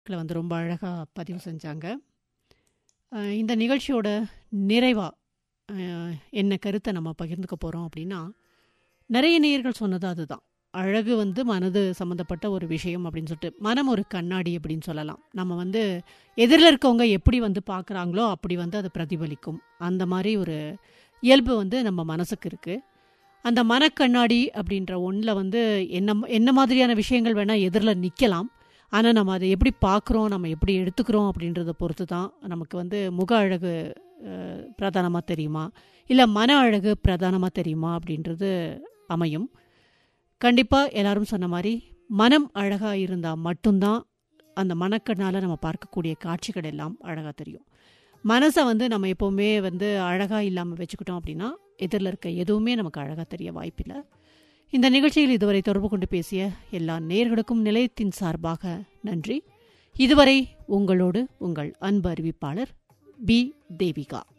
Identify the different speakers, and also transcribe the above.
Speaker 1: க்ல வந்து ரொம்ப அழகா பதிவு செஞ்சாங்க. அ இந்த நிகழ்ச்சியோட நிறைவா அ என்ன கருத்த நம்ம பகிர்ந்துக்க போறோம் அப்டின்னா, நெறைய நேயர்கள் சொன்னது அதுதான். அழகு வந்து மனது சம்மந்தப்பட்ட ஒரு விஷயம் அப்டின்னு சொல்ட்டு. மனம் ஒரு கண்ணாடி அப்டின்னு சொல்லலாம். நம்ம வந்து எதிர்ல இருக்கவங்க எப்படி வந்து பார்க்குறாங்களோ, அப்படி வந்து அது பிரதிபலிக்கும். அந்த மாரி ஒரு இயல்பு வந்து நம்ம மனசுக்கு இருக்கு. அந்த மனக்கண்ணாடி அப்டின்ற ஒண்ல வந்து என்ன என்ன மாதிரியான விஷயங்கள் வேணா எதிர்ல நிக்கலாம். ஆனா, நம்ம அத எப்படி பார்க்குறோம், நம்ம எப்படி எடுத்துக்கிறோம் அப்டின்றத பொறுத்து தான் நமக்கு வந்து முக அழகு அ பிரதானமா தெரியுமா? இல்ல மன அழகு பிரதானமா தெரியுமா? அப்டின்றது அமையும். கண்டிப்பா எல்லாரும் சொன்ன மாரி, மனம் அழகா இருந்தா மட்டும் தான் அந்த மனக்கண்ணால நம்ம பார்க்கக்கூடிய காட்சிகள் எல்லாம் அழகா தெரியும். மனச வந்து நம்ம எப்பவுமே வந்து அழகா இல்லாம வச்சுக்கிட்டோம் அப்டின்னா, எதிர்ல இருக்க எதுவுமே நமக்கு அழகா தெரிய வாய்ப்பில்ல. இந்த நிகழ்ச்சியில் இதுவரை தொடர்பு கொண்டு பேசிய எல்லா நேயர்களுக்கும் நிலையத்தின் சார்பாக நன்றி. இதுவரை உங்களோடு உங்கள் அன்பு அறிவிப்பாளர் பி. தேவிகா.